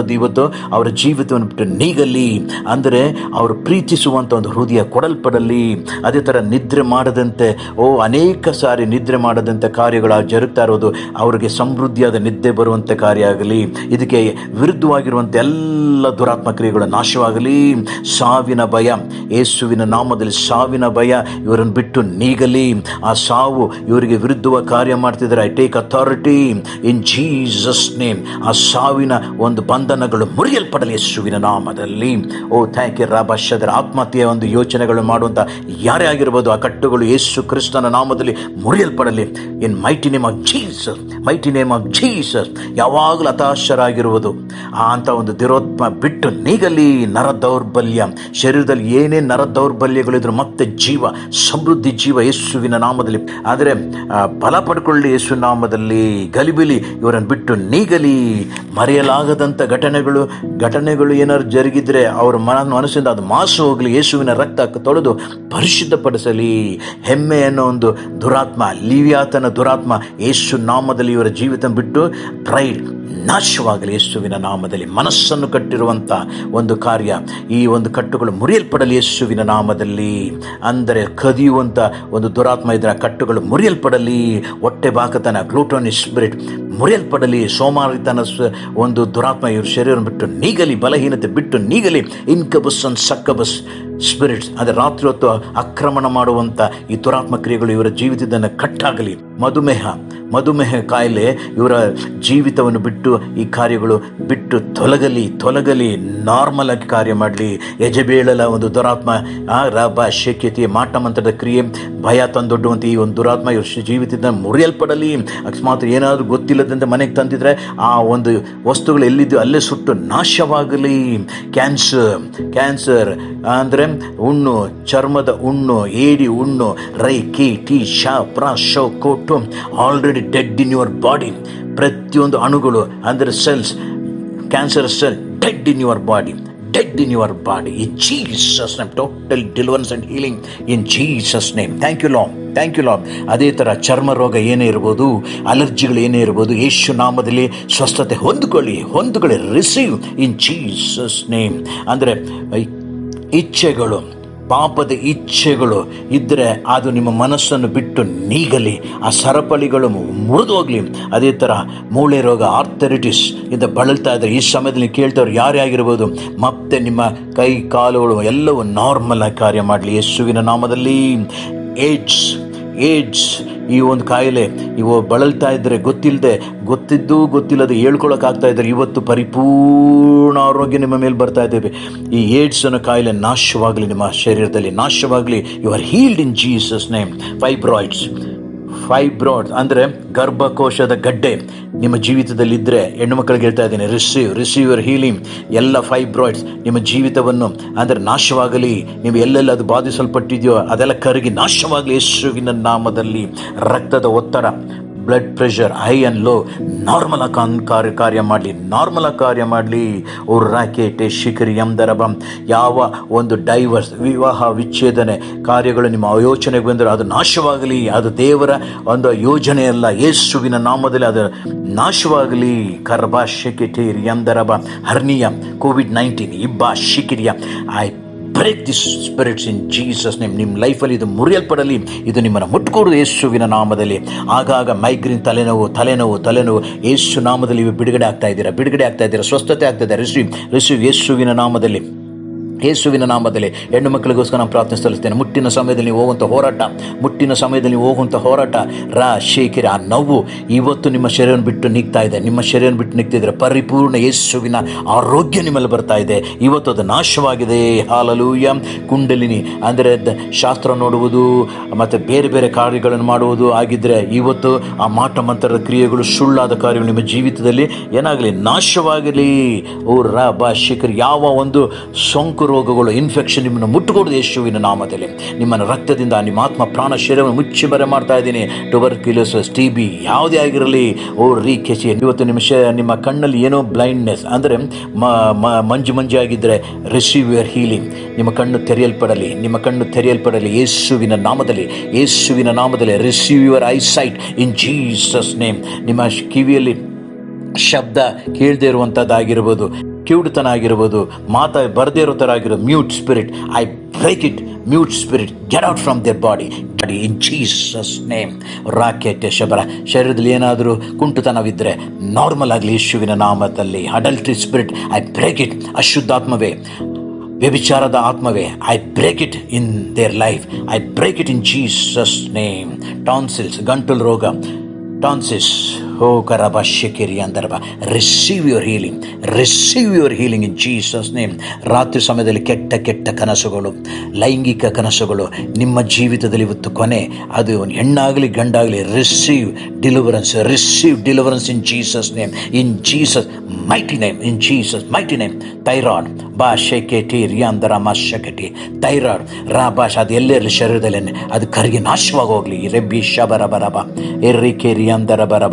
ಯಾವುದು ಇವತ್ತು ಅವರ ಜೀವಿತವನ್ನು ಬಿಟ್ಟು ನೀಗಲಿ ಅಂದರೆ ಅವರು ಪ್ರೀತಿಸುವಂಥ ಒಂದು ಹೃದಯ ಕೊಡಲ್ಪಡಲಿ ಅದೇ ಥರ ನಿದ್ರೆ ಮಾಡದಂತೆ ಓ ಅನೇಕ ಸಾರಿ ನಿದ್ರೆ ಮಾಡದಂತೆ ಕಾರ್ಯಗಳು ಜರುಗ್ತಾ ಇರೋದು ಅವರಿಗೆ ಸಮೃದ್ಧಿಯಾದ ನಿದ್ದೆ ಬರುವಂತೆ ಕಾರ್ಯ ಆಗಲಿ ಇದಕ್ಕೆ ವಿರುದ್ಧವಾಗಿರುವಂಥ ಎಲ್ಲ ದುರಾತ್ಮ ಕ್ರಿಯೆಗಳು ನಾಶವಾಗಲಿ ಸಾವಿನ ಭಯ ಯೇಸುವಿನ ನಾಮದಲ್ಲಿ ಸಾವಿನ ಭಯ ಇವರನ್ನು ಬಿಟ್ಟು ನೀಗಲಿ ಆ ಸಾವು ಇವರಿಗೆ ವಿರುದ್ಧವಾಗಿ ಕಾರ್ಯ ಮಾಡ್ತಿದ್ದಾರೆ I take authority in Jesus name ಆ ಸಾವಿನ ಒಂದು ಬಂಧನಗಳು ಮುರಿಯಲ್ಪಡಲಿ ಯೇಸುವಿನ ನಾಮದಲ್ಲಿ ಓ ಥ್ಯಾಂಕ್ ಯು ರಾಬಾಷದರ ಆತ್ಮಹತ್ಯೆಯ ಒಂದು ಯೋಚನೆಗಳು ಮಾಡುವಂಥ ಯಾರೇ ಆಗಿರ್ಬೋದು ಆ ಕಟ್ಟುಗಳು ಯೇಸು ಕ್ರಿಸ್ತನ ನಾಮದಲ್ಲಿ ಮುರಿಯಲ್ಪಡಲಿ in mighty name of Jesus mighty name of Jesus ಯಾವಾಗಲೂ ಹತಾಶರಾಗಿರುವುದು ಆ ಅಂತ ಒಂದು ದಿರೋತ್ಮ ಬಿಟ್ಟು ನೀಗಲಿ ನರ ದೌರ್ಬಲ್ಯ ಶರೀರದಲ್ಲಿ ಏನೇ ನರ ದೌರ್ಬಲ್ಯಗಳಿದ್ರು ಮತ್ತೆ ಜೀವ ಸಮೃದ್ಧಿ ಜೀವ ಯೇಸುವಿನ ನಾಮದಲ್ಲಿ ಆದರೆ ಆ, ಬಲ ಪಡ್ಕೊಳ್ಳಿ ಯೇಸು ನಾಮದಲ್ಲಿ ಗಲಿಬಿಲಿ ಇವರನ್ನು ಬಿಟ್ಟು ನೀಗಲಿ ಮರೆಯಲಾಗದಂಥ ಘಟನೆಗಳು ಘಟನೆಗಳು ಏನಾದ್ರು ಜರುಗಿದ್ರೆ ಅವರ ಮನ ಮನಸ್ಸಿಂದ ಅದು ಮಾಸು ಹೋಗಲಿ ಯೇಸುವಿನ ರಕ್ತ ತೊಳೆದು ಪರಿಶುದ್ಧಪಡಿಸಲಿ ಹೆಮ್ಮೆ ಅನ್ನೋ ಒಂದು ದುರಾತ್ಮ ಲಿವ್ಯಾತನ ದುರಾತ್ಮ ಯೇಸು ನಾಮದಲ್ಲಿ ಇವರ ಜೀವಿತ ಬಿಟ್ಟು ಪ್ರೈಡ್ ನಾಶವಾಗಲಿ ಯೇಸುವಿನ ನಾಮದಲ್ಲಿ ಮನಸ್ಸನ್ನು ಕಟ್ಟಿರುವಂಥ ಒಂದು ಕಾರ್ಯ ಈ ಒಂದು ಕಟ್ಟುಗಳು ಮುರಿಯಲ್ಪಡಲಿ ಯೇಸುವಿನ ನಾಮದಲ್ಲಿ ಅಂದರೆ ಕದಿಯುವಂಥ ಒಂದು ದುರಾತ್ಮ ಇದ್ರೆ ಆ ಕಟ್ಟುಗಳು ಮುರಿಯಲ್ಪಡಲಿ ಹೊಟ್ಟೆ ಬಾಕತನ ಗ್ಲೂಟೋನಿ ಸ್ಪಿರಿಟ್ ಮುರಿಯಲ್ಪಡಲಿ ಸೋಮಾರಿತನ ಸ- ಒಂದು ದುರಾತ್ಮ ಇವ್ರ ಶರೀರವನ್ನು ಬಿಟ್ಟು ನೀಗಲಿ ಬಲಹೀನತೆ ಬಿಟ್ಟು ನೀಗಲಿ ಇನ್ಕಬಸ್ ಅಂಡ್ ಸಕ್ಕಬಸ್ ಸ್ಪಿರಿಟ್ಸ್ ಅಂದರೆ ರಾತ್ರಿ ಹೊತ್ತು ಆಕ್ರಮಣ ಮಾಡುವಂಥ ಈ ದುರಾತ್ಮ ಕ್ರಿಯೆಗಳು ಇವರ ಜೀವಿತದನ್ನು ಕಟ್ಟಾಗಲಿ ಮಧುಮೇಹ ಮಧುಮೇಹ ಕಾಯಿಲೆ ಇವರ ಜೀವಿತವನ್ನು ಬಿಟ್ಟು ಈ ಕಾರ್ಯಗಳು ಬಿಟ್ಟು ತೊಲಗಲಿ ತೊಲಗಲಿ ನಾರ್ಮಲ್ ಆಗಿ ಕಾರ್ಯ ಮಾಡಲಿ ಯಜಬೇಳಲ ಒಂದು ದುರಾತ್ಮ ಆ ರಾಬ ಶಕ್ಯತೆ ಮಾಟ ಮಂತ್ರದ ಕ್ರಿಯೆ ಭಯ ತಂದೊಡ್ಡುವಂಥ ಈ ಒಂದು ದುರಾತ್ಮ ಇವ್ರ ಶ್- ಜೀವಿತದಿಂದ ಮುರಿಯಲ್ಪಡಲಿ ಅಕಸ್ಮಾತ್ ಏನಾದರೂ ಗೊತ್ತಿಲ್ಲದಂತೆ ಮನೆಗೆ ತಂದಿದ್ರೆ ಆ ಒಂದು ವಸ್ತುಗಳು ಎಲ್ಲಿದ್ದು ಅಲ್ಲೇ ಸುಟ್ಟು ನಾಶವಾಗಲಿ ಕ್ಯಾನ್ಸರ್ ಕ್ಯಾನ್ಸರ್ ಅಂದರೆ ಹುಣ್ಣು ಚರ್ಮದ ಹುಣ್ಣು ಏಡಿ ಹುಣ್ಣು ರೈ ಕಿ ಟಿ ಶಾ ಪ್ರ ಶೋ ಕೋಟು already dead in your body ಪ್ರತಿಯೊಂದು ಅಣುಗಳು ಅಂದರೆ cells cancer cell dead in your body dead in your body in Jesus name total deliverance and healing in Jesus name thank you lamb thank you lamb ಅದೇ ಥರ ಚರ್ಮ ರೋಗ ಏನೇ ಇರ್ಬೋದು ಅಲರ್ಜಿಗಳು ಏನೇ ಇರ್ಬೋದು ಯೇಸು ನಾಮದಲ್ಲಿ ಸ್ವಸ್ಥತೆ ಹೊಂದಿಕೊಳ್ಳಿ ಹೊಂದಿಕೊಳ್ಳಿ ರಿಸೀವ್ ಇನ್ ಜೀಸಸ್ ನೇಮ್ ಅಂದರೆ ಇಚ್ಛೆಗಳು ಪಾಪದ ಇಚ್ಛೆಗಳು ಇದ್ದರೆ ಅದು ನಿಮ್ಮ ಮನಸ್ಸನ್ನು ಬಿಟ್ಟು ನೀಗಲಿ ಆ ಸರಪಳಿಗಳು ಮುರಿದು ಹೋಗಲಿ ಅದೇ ಥರ ಮೂಳೆ ರೋಗ ಆರ್ಥರಿಟಿಸ್ ಇಂದ ಬಳಲ್ತಾ ಇದ್ದಾರೆ ಈ ಸಮಯದಲ್ಲಿ ನೀವು ಕೇಳ್ತವ್ರು ಯಾರೇ ಆಗಿರ್ಬೋದು ಮತ್ತೆ ನಿಮ್ಮ ಕೈ ಕಾಲುಗಳು ಎಲ್ಲವೂ ನಾರ್ಮಲ್ ಆಗಿ ಕಾರ್ಯ ಮಾಡಲಿ ಯೇಸುವಿನ ನಾಮದಲ್ಲಿ ಏಡ್ಸ್ ಏಡ್ಸ್ ಈ ಒಂದು ಕಾಯಿಲೆ ಇವು ಬಳಲ್ತಾ ಇದ್ದರೆ ಗೊತ್ತಿಲ್ಲದೆ ಗೊತ್ತಿದ್ದು ಗೊತ್ತಿಲ್ಲದೆ ಹೇಳ್ಕೊಳಕ್ಕಾಗ್ತಾ ಇದ್ದಾರೆ ಇವತ್ತು ಪರಿಪೂರ್ಣ ಆರೋಗ್ಯ ನಿಮ್ಮ ಮೇಲೆ ಬರ್ತಾ ಇದ್ದೇವೆ ಈ ಏಡ್ಸ್ ಅನ್ನೋ ಕಾಯಿಲೆ ನಾಶವಾಗಲಿ ನಿಮ್ಮ ಶರೀರದಲ್ಲಿ ನಾಶವಾಗಲಿ you are healed in Jesus name fibroids fibroids ಅಂದರೆ ಗರ್ಭಕೋಶದ ಗಡ್ಡೆ ನಿಮ್ಮ ಜೀವಿತದಲ್ಲಿ ಇದ್ದರೆ ಹೆಣ್ಣು ಮಕ್ಕಳಿಗೆ ಹೇಳ್ತಾ ಇದ್ದೀನಿ ರಿಸೀವ್ ರಿಸೀವ್ ಯುವರ್ ಹೀಲಿಂಗ್ ಎಲ್ಲ ಫೈಬ್ರಾಯ್ಡ್ಸ್ ನಿಮ್ಮ ಜೀವಿತವನ್ನು ಅಂದರೆ ನಾಶವಾಗಲಿ ನೀವು ಎಲ್ಲೆಲ್ಲ ಅದು ಬಾಧಿಸಲ್ಪಟ್ಟಿದೆಯೋ ಅದೆಲ್ಲ ಕರಗಿ ನಾಶವಾಗಲಿ ಯೇಸುವಿನ ನಾಮದಲ್ಲಿ ರಕ್ತದ ಒತ್ತಡ blood pressure high and low normal ಆಗಿ ಕಾರ್ಯ ಕಾರ್ಯ ಮಾಡಲಿ ನಾರ್ಮಲ್ ಆಗಿ ಕಾರ್ಯ ಮಾಡಲಿ ಅವ್ರ ರಾಕೆಟ್ ಶಿಖರಿ ಎಂದರಬಂ ಯಾವ ಒಂದು ಡೈವರ್ಸ್ ವಿವಾಹ ವಿಚ್ಛೇದನೆ ಕಾರ್ಯಗಳು ನಿಮ್ಮ ಯೋಚನೆಗೆ ಬಂದರೆ ಅದು ನಾಶವಾಗಲಿ ಅದು ದೇವರ ಒಂದು ಯೋಜನೆ ಅಲ್ಲ ಯೇಸುವಿನ ನಾಮದಲ್ಲಿ ಅದು ನಾಶವಾಗಲಿ ಕರ್ಬಾ ಶಿಕಿಟೀರ್ ಎಂದರಬ ಹರ್ನಿಯ ಕೋವಿಡ್ ನೈನ್ಟೀನ್ ಇಬ್ಬಾ ಶಿಕಿರಿಯ I break this spirits in Jesus name ನಿಮ್ಮ ಲೈಫಲ್ಲಿ ಇದು ಮುರಿಯಲ್ಪಡಲಿ ಇದು ನಿಮ್ಮನ್ನು ಮುಟ್ಕೊಡು ಯೇಸುವಿನ ನಾಮದಲ್ಲಿ ಆಗಾಗ ಮೈಗ್ರೀನ್ ತಲೆನೋವು ತಲೆನೋವು ತಲೆನೋವು ಯೇಸು ನಾಮದಲ್ಲಿ ಇವು ಬಿಡುಗಡೆ ಆಗ್ತಾ ಇದ್ದೀರಾ ಬಿಡುಗಡೆ ಆಗ್ತಾ ಇದ್ದೀರಾ ಸ್ವಸ್ಥತೆ ಆಗ್ತಾ ಇದೆ ರಿಸೀವ್ ರಿಸೀವ್ ಯೇಸುವಿನ ನಾಮದಲ್ಲಿ ಯೇಸುವಿನ ನಾಮದಲ್ಲಿ ಹೆಣ್ಣು ಮಕ್ಕಳಿಗೋಸ್ಕರ ನಾನು ಪ್ರಾರ್ಥನೆ ಸಲ್ಲಿಸ್ತೇನೆ ಮುಟ್ಟಿನ ಸಮಯದಲ್ಲಿ ನೀವು ಹೋಗುವಂಥ ಹೋರಾಟ ಮುಟ್ಟಿನ ಸಮಯದಲ್ಲಿ ನೀವು ಹೋಗುವಂಥ ಹೋರಾಟ ರಾ ಶೇಖರಿ ಆ ನೋವು ಇವತ್ತು ನಿಮ್ಮ ಶರೀರವನ್ನು ಬಿಟ್ಟು ನಿಗ್ತಾ ಇದೆ ನಿಮ್ಮ ಶರೀರವನ್ನು ಬಿಟ್ಟು ನಿಗ್ತಿದ್ರೆ ಪರಿಪೂರ್ಣ ಯೇಸುವಿನ ಆರೋಗ್ಯ ನಿಮ್ಮಲ್ಲಿ ಬರ್ತಾ ಇದೆ ಇವತ್ತು ಅದು ನಾಶವಾಗಿದೆ ಹಾಲಲೂಯ ಕುಂಡಲಿನಿ ಅಂದರೆ ದ- ಶಾಸ್ತ್ರ ನೋಡುವುದು ಮತ್ತು ಬೇರೆ ಬೇರೆ ಕಾರ್ಯಗಳನ್ನು ಮಾಡುವುದು ಆಗಿದ್ದರೆ ಇವತ್ತು ಆ ಮಾಟ ಮಂತ್ರದ ಕ್ರಿಯೆಗಳು ಸುಳ್ಳಾದ ಕಾರ್ಯಗಳು ನಿಮ್ಮ ಜೀವಿತದಲ್ಲಿ ಏನಾಗಲಿ ನಾಶವಾಗಲಿ ಓ ರಾ ಬಾ ಶಿಖರ್ ಯಾವ ಒಂದು ಸೋಂಕು ರೋಗಗಳು ಇನ್ಫೆಕ್ಷನ್ ನಿಮ್ಮನ್ನು ಮುಟ್ಟುಕೊಡದು ಯೇಸುವಿನ ನಾಮದಲ್ಲಿ ನಿಮ್ಮನ್ನು ರಕ್ತದಿಂದ ನಿಮ್ಮ ಆತ್ಮ ಪ್ರಾಣ ಶರೀರವನ್ನು ಮುಚ್ಚಿ ಬರೆ ಮಾಡ್ತಾ ಇದ್ದೀನಿ ಟುಬರ್ ಕಿಲೋಸಸ್ ಟಿ ಬಿ ಯಾವುದೇ ಆಗಿರಲಿ ಓ ರೀ ಕೆಸಿ ಇವತ್ತು ನಿಮ್ಮ ಶ ನಿಮ್ಮ ಕಣ್ಣಲ್ಲಿ ಏನೋ ಬ್ಲೈಂಡ್ನೆಸ್ ಅಂದರೆ ಮಂಜು ಮಂಜು ಆಗಿದ್ದರೆ ರಿಸೀವ್ ಯುವರ್ ಹೀಲಿಂಗ್ ನಿಮ್ಮ ಕಣ್ಣು ತೆರೆಯಲ್ಪಡಲಿ ನಿಮ್ಮ ಕಣ್ಣು ತೆರೆಯಲ್ಪಡಲಿ ಯೇಸುವಿನ ನಾಮದಲ್ಲಿ ಯೇಸುವಿನ ನಾಮದಲ್ಲಿ receive your eyesight in Jesus name ನಿಮ್ಮ ಶ್- ಕಿವಿಯಲ್ಲಿ ಶಬ್ದ ಕೇಳದೇ ಇರುವಂಥದ್ದಾಗಿರ್ಬೋದು ಕಿವುಡುತನ ಆಗಿರ್ಬೋದು ಮಾತಾ ಬರದೇ ಇರೋ ಥರ ಆಗಿರೋ mute spirit I break it mute spirit get out from their body body in Jesus name ರಾಕೆಟ್ ಶಬರ ಶರೀರದಲ್ಲಿ ಏನಾದರೂ ಕುಂಟುತನವಿದ್ದರೆ ನಾರ್ಮಲ್ ಆಗಲಿ ಯೇಸುವಿನ ನಾಮದಲ್ಲಿ adultery spirit I break it ಅಶುದ್ಧಾತ್ಮವೇ ವ್ಯಭಿಚಾರದ ಆತ್ಮವೇ I break it in their life I break it in Jesus name tonsils ಗಂಟಲು ರೋಗ ಟಾನ್ಸಿಸ್ ಓ ಕರಬ ಶಿಕಿರಿ ಅಂದರಬ receive your healing receive your healing in Jesus name ರಾತ್ರಿ ಸಮಯದಲ್ಲಿ ಕೆಟ್ಟ ಕೆಟ್ಟ ಕನಸುಗಳು ಲೈಂಗಿಕ ಕನಸುಗಳು ನಿಮ್ಮ ಜೀವಿತದಲ್ಲಿ ಇವತ್ತು ಕೊನೆ ಅದು ಹೆಣ್ಣಾಗಲಿ ಗಂಡಾಗಲಿ receive deliverance receive deliverance in Jesus name in Jesus mighty name in Jesus mighty name thyroid ಬಾ ಶೆಕೆಟಿ ರಿಯಾಂದರ ಮಾ ಶೆಕೆಟಿ ಥೈರಾಯ್ಡ್ ರಾ ಭಾಷ ಅದು ಎಲ್ಲೇ ಇರಲಿ ಶರೀರದಲ್ಲಿ ಅದು ಕರಿಗೆ ನಾಶವಾಗಿ ಹೋಗಲಿ ರೆಬ್ಬಿ ಶಬರ ಬರಬ ಎರ್ರಿಕೆ ರಿಯಾಂದರ ಬರಬ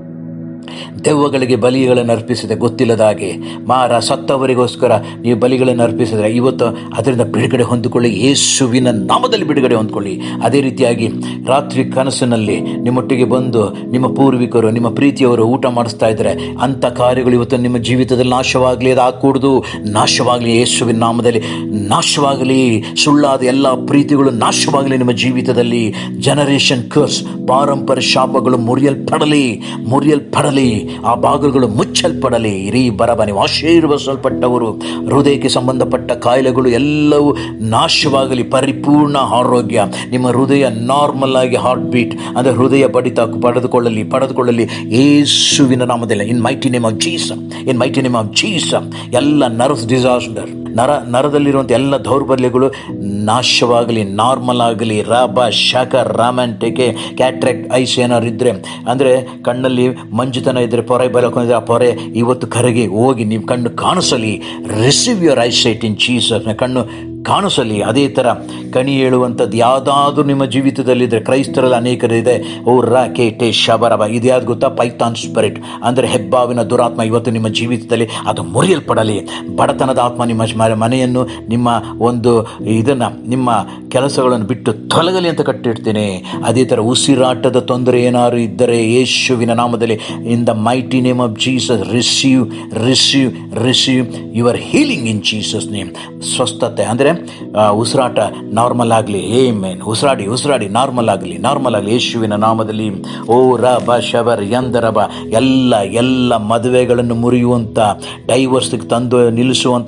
ದೆವ್ವಗಳಿಗೆ ಬಲಿಗಳನ್ನು ಅರ್ಪಿಸಿದೆ ಗೊತ್ತಿಲ್ಲದ ಹಾಗೆ ಮಾರ ಸತ್ತವರಿಗೋಸ್ಕರ ನೀವು ಬಲಿಗಳನ್ನು ಅರ್ಪಿಸಿದರೆ ಇವತ್ತು ಅದರಿಂದ ಬಿಡುಗಡೆ ಹೊಂದಿಕೊಳ್ಳಿ ಯೇಸುವಿನ ನಾಮದಲ್ಲಿ ಬಿಡುಗಡೆ ಹೊಂದ್ಕೊಳ್ಳಿ ಅದೇ ರೀತಿಯಾಗಿ ರಾತ್ರಿ ಕನಸಿನಲ್ಲಿ ನಿಮ್ಮೊಟ್ಟಿಗೆ ಬಂದು ನಿಮ್ಮ ಪೂರ್ವಿಕರು ನಿಮ್ಮ ಪ್ರೀತಿಯವರು ಊಟ ಮಾಡಿಸ್ತಾ ಇದ್ದಾರೆ ಅಂಥ ಕಾರ್ಯಗಳು ಇವತ್ತು ನಿಮ್ಮ ಜೀವಿತದಲ್ಲಿ ನಾಶವಾಗಲಿ ಅದು ಹಾಕೂಡ್ದು ನಾಶವಾಗಲಿ ಯೇಸುವಿನ ನಾಮದಲ್ಲಿ ನಾಶವಾಗಲಿ ಸುಳ್ಳಾದ ಎಲ್ಲ ಪ್ರೀತಿಗಳು ನಾಶವಾಗಲಿ ನಿಮ್ಮ ಜೀವಿತದಲ್ಲಿ ಜನರೇಷನ್ ಕರ್ಸ್ ಪಾರಂಪರ ಶಾಪಗಳು ಮುರಿಯಲ್ಪಡಲಿ ಮುರಿಯಲ್ಪಡಲಿ ಆ ಬಾಗಿಲುಗಳು ಮುಚ್ಚಲ್ಪಡಲಿ ಇರೀ ಬರಬ ನೀವು ಆಶೀರ್ವಸಲ್ಪಟ್ಟವರು ಹೃದಯಕ್ಕೆ ಸಂಬಂಧಪಟ್ಟ ಕಾಯಿಲೆಗಳು ಎಲ್ಲವೂ ನಾಶವಾಗಲಿ ಪರಿಪೂರ್ಣ ಆರೋಗ್ಯ ನಿಮ್ಮ ಹೃದಯ ನಾರ್ಮಲ್ ಆಗಿ ಹಾರ್ಟ್ ಬೀಟ್ ಅಂದರೆ ಹೃದಯ ಬಡಿತ ಪಡೆದುಕೊಳ್ಳಲಿ ಪಡೆದುಕೊಳ್ಳಲಿ ಯೇಸುವಿನ ನಾಮದಲ್ಲಿ in mighty name of Jesus in mighty name of Jesus ಎಲ್ಲ ನರ್ವ್ಸ್ ಡಿಸಾಸ್ಟರ್ ನರ ನರದಲ್ಲಿರುವಂಥ ಎಲ್ಲ ದೌರ್ಬಲ್ಯಗಳು ನಾಶವಾಗಲಿ ನಾರ್ಮಲ್ ಆಗಲಿ ರಾಬ ಶಾಖ ರಾಮ್ಯಾಂಟಿಕೆ ಕ್ಯಾಟ್ರಾಕ್ಟ್ ಐಸ್ ಏನಾದ್ರು ಇದ್ದರೆ ಅಂದರೆ ಕಣ್ಣಲ್ಲಿ ಮಂಜುತನ ಇದ್ದರೆ ಪೊರೆ ಬಲಕೊಂಡಿದ್ರೆ ಆ ಪೊರೆ ಇವತ್ತು ಕರೆಗೆ ಹೋಗಿ ನಿಮ್ಮ ಕಣ್ಣು ಕಾಣಿಸಲಿ receive your eyesight in Jesus ಕಣ್ಣು ಕಾಣಿಸಲಿ ಅದೇ ಥರ ಕಣಿ ಹೇಳುವಂಥದ್ದು ಯಾವುದಾದ್ರೂ ನಿಮ್ಮ ಜೀವಿತದಲ್ಲಿದ್ದರೆ ಕ್ರೈಸ್ತರಲ್ಲಿ ಅನೇಕರಿದೆ ಓ ರಾ ಕೆ ಟೆ ಶಬರಬ ಇದು ಯಾವ್ದು ಗೊತ್ತಾ ಪೈಥಾನ್ ಸ್ಪಿರಿಟ್ ಅಂದರೆ ಹೆಬ್ಬಾವಿನ ದುರಾತ್ಮ ಇವತ್ತು ನಿಮ್ಮ ಜೀವಿತದಲ್ಲಿ ಅದು ಮುರಿಯಲ್ಪಡಲಿ ಬಡತನದ ಆತ್ಮ ನಿಮ್ಮ ಮ- ಮನೆಯನ್ನು ನಿಮ್ಮ ಒಂದು ಇದನ್ನು ನಿಮ್ಮ ಕೆಲಸಗಳನ್ನು ಬಿಟ್ಟು ತೊಲಗಲಿ ಅಂತ ಕಟ್ಟಿಡ್ತೇನೆ ಅದೇ ಥರ ಉಸಿರಾಟದ ತೊಂದರೆ ಏನಾದ್ರು ಇದ್ದರೆ ಯೇಸುವಿನ ನಾಮದಲ್ಲಿ in the mighty name of Jesus receive receive receive your healing in Jesus name ಸ್ವಸ್ಥತೆ ಅಂದರೆ ಉಸಿರಾಟ ನಾರ್ಮಲ್ ಆಗಲಿ ಏ ಮೇನ್ ಉಸಿರಾಡಿ ಉಸಿರಾಡಿ ನಾರ್ಮಲ್ ಆಗಲಿ ನಾರ್ಮಲ್ ಆಗಲಿ ಯೇಸುವಿನ ನಾಮದಲ್ಲಿ ಓ ರ ಬ ಶಬರ್ ಯಂದರ ಬ ಎಲ್ಲ ಎಲ್ಲ ಮದುವೆಗಳನ್ನು ಮುರಿಯುವಂಥ ಡೈವರ್ಸ್ಗೆ ತಂದು ನಿಲ್ಲಿಸುವಂಥ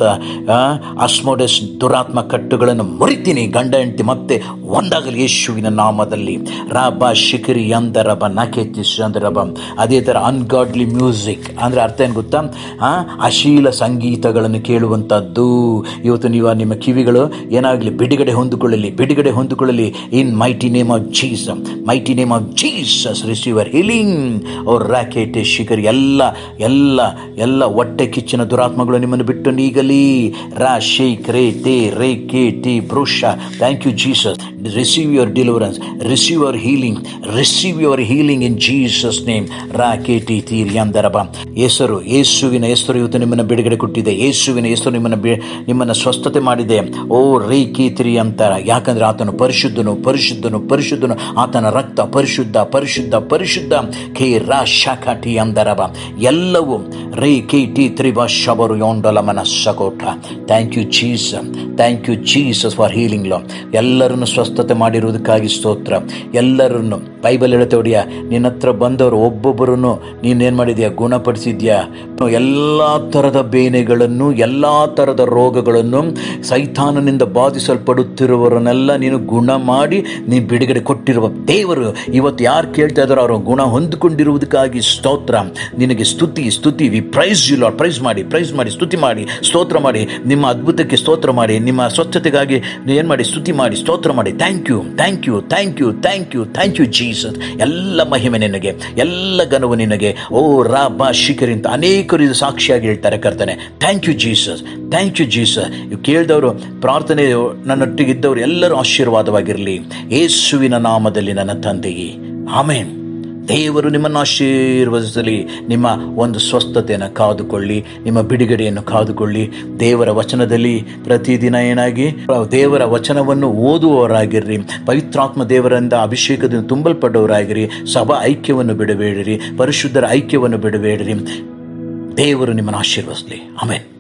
ಅಸ್ಮೋಡೆಸ್ ದುರಾತ್ಮ ಕಟ್ಟುಗಳನ್ನು ಮುರಿತೀನಿ ಗಂಡ ಹೆಂಡತಿ ಮತ್ತೆ ಒಂದಾಗಲಿ ಯೇಸುವಿನ ನಾಮದಲ್ಲಿ ರಾಬ ಶಿಖರಿ ಯಂದರಬ ನಕೆತಿ ಚಂದ್ರಬ ಅದೇ ಥರ ಅನ್ಗಾಡ್ಲಿ ಮ್ಯೂಸಿಕ್ ಅಂದರೆ ಅರ್ಥ ಏನು ಗೊತ್ತಾ ಆ, ಅಶೀಲ ಸಂಗೀತಗಳನ್ನು ಕೇಳುವಂಥದ್ದು ಇವತ್ತು ನೀವು ನಿಮ್ಮ ಕಿವಿಗಳು ಏನಾಗಲಿ ಬಿಡುಗಡೆ ಹೊಂದಿಕೊಳ್ಳಲಿ ಬಿಡುಗಡೆ ಹೊಂದಿಕೊಳ್ಳಲಿ in mighty name of Jesus mighty name of Jesus receiver healing ಅವ್ರ ರ್ಯಾಕೆಟ್ ಶಿಖರ್ ಎಲ್ಲ ಎಲ್ಲ ಎಲ್ಲ ಹೊಟ್ಟೆ ಕಿಚ್ಚಿನ ದುರಾತ್ಮಗಳು ನಿಮ್ಮನ್ನು ಬಿಟ್ಟು ನೀಗಲಿ ರಾ ಶೇಕ್ ರೇ ತೇ ರೇ ಕೆ ಟಿ ಬ್ರುಷ thank you Jesus receive your deliverance receive your healing receive your healing in Jesus name ರಾ ಕೆ ಟಿ ತೀರ್ಯಾಂದರಬ ಹೆಸರು ಯೇಸುವಿನ ಹೆಸರು ಇವತ್ತು ನಿಮ್ಮನ್ನು ಬಿಡುಗಡೆ ಕೊಟ್ಟಿದೆ ಯೇಸುವಿನ ಹೆಸರು ನಿಮ್ಮನ್ನು ಬಿ ನಿಮ್ಮನ್ನು ಸ್ವಸ್ಥತೆ ಮಾಡಿದೆ ಓ ರೇ ಕೀತಿರಿ ಅಂತಾರ ಯಾಕಂದ್ರೆ ಆತನು ಪರಿಶುದ್ಧನು ಪರಿಶುದ್ಧನು ಪರಿಶುದ್ಧನು ಆತನ ರಕ್ತ ಪರಿಶುದ್ಧ ಪರಿಶುದ್ಧ ಪರಿಶುದ್ಧ ಖೇ ರಾ ಶಾಖಾಟಿ ಅಂದರಬ ಎಲ್ಲವೂ ರೇ ಕೆ ಟಿ ತ್ರಿಬ ಶಬರು ಯೋಂಡಲ ಮನಸ್ಸಕೋಟ thank you Jesus thank you Jesus for healing ಲೋ ಎಲ್ಲರನ್ನು ಸ್ವಸ್ಥತೆ ಮಾಡಿರುವುದಕ್ಕಾಗಿ ಸ್ತೋತ್ರ ಎಲ್ಲರನ್ನು ಬೈಬಲ್ ಹೇಳುತ್ತೆ ಹೊಡಿಯ ನಿನ್ನ ಹತ್ರ ಬಂದವರು ಒಬ್ಬೊಬ್ಬರನ್ನು ನೀನೇನು ಮಾಡಿದ್ಯಾ ಗುಣಪಡಿಸಿದ್ಯಾ ಎಲ್ಲ ಥರದ ಬೇನೆಗಳನ್ನು ಎಲ್ಲ ಥರದ ರೋಗಗಳನ್ನು ಸೈತಾನನಿಂದ ಬಾಧಿಸಲ್ಪಡುತ್ತಿರುವವರನ್ನೆಲ್ಲ ನೀನು ಗುಣ ಮಾಡಿ ನೀನು ಬಿಡುಗಡೆ ಕೊಟ್ಟಿರುವ ದೇವರು ಇವತ್ತು ಯಾರು ಕೇಳ್ತಾ ಇದ್ದಾರೋ ಅವರು ಗುಣ ಹೊಂದಿಕೊಂಡಿರುವುದಕ್ಕಾಗಿ ಸ್ತೋತ್ರ ನಿನಗೆ ಸ್ತುತಿ ಸ್ತುತಿ we praise you Lord praise ಮಾಡಿ ಪ್ರೈಸ್ ಮಾಡಿ ಸ್ತುತಿ ಮಾಡಿ ಸ್ತೋತ್ರ ಮಾಡಿ ನಿಮ್ಮ ಅದ್ಭುತಕ್ಕೆ ಸ್ತೋತ್ರ ಮಾಡಿ ನಿಮ್ಮ ಸ್ವಚ್ಛತೆಗಾಗಿ ಏನು ಮಾಡಿ ಸ್ತುತಿ ಮಾಡಿ ಸ್ತೋತ್ರ ಮಾಡಿ thank you thank you thank you thank you thank you Jesus ಎಲ್ಲ ಮಹಿಮೆ ನಿನಗೆ ಎಲ್ಲ ಗನವು ನಿನಗೆ ಓ ರಾ ಬಾ ಶಿಖರಿ ಅಂತ ಅನೇಕರು ಇದು ಸಾಕ್ಷಿಯಾಗಿ ಹೇಳ್ತಾರೆ ಕರ್ತನೆ thank you Jesus thank you Jesus ಇವು ಕೇಳಿದವರು ಪ್ರಾರ್ಥನೆ ನನ್ನೊಟ್ಟಿಗಿದ್ದವರು ಎಲ್ಲರೂ ಆಶೀರ್ವಾದವಾಗಿರಲಿ ಯೇಸುವಿನ ನಾಮದಲ್ಲಿ ನನ್ನ ತಂದೆಗೆ ಆಮೇನ್ ದೇವರು ನಿಮ್ಮನ್ನು ಆಶೀರ್ವದಿಸಲಿ ನಿಮ್ಮ ಒಂದು ಸ್ವಸ್ಥತೆಯನ್ನು ಕಾದುಕೊಳ್ಳಿ ನಿಮ್ಮ ಬಿಡುಗಡೆಯನ್ನು ಕಾದುಕೊಳ್ಳಿ ದೇವರ ವಚನದಲ್ಲಿ ಪ್ರತಿದಿನ ಏನಾಗಿ ದೇವರ ವಚನವನ್ನು ಓದುವವರಾಗಿರ್ರಿ ಪವಿತ್ರಾತ್ಮ ದೇವರಿಂದ ಅಭಿಷೇಕದಿಂದ ತುಂಬಲ್ಪಟ್ಟವರಾಗಿರಿ ಸಭಾ ಐಕ್ಯವನ್ನು ಬಿಡಬೇಡಿರಿ ಪರಿಶುದ್ಧರ ಐಕ್ಯವನ್ನು ಬಿಡಬೇಡಿರಿ ದೇವರು ನಿಮ್ಮನ್ನು ಆಶೀರ್ವದಿಸಲಿ ಆಮೇಲೆ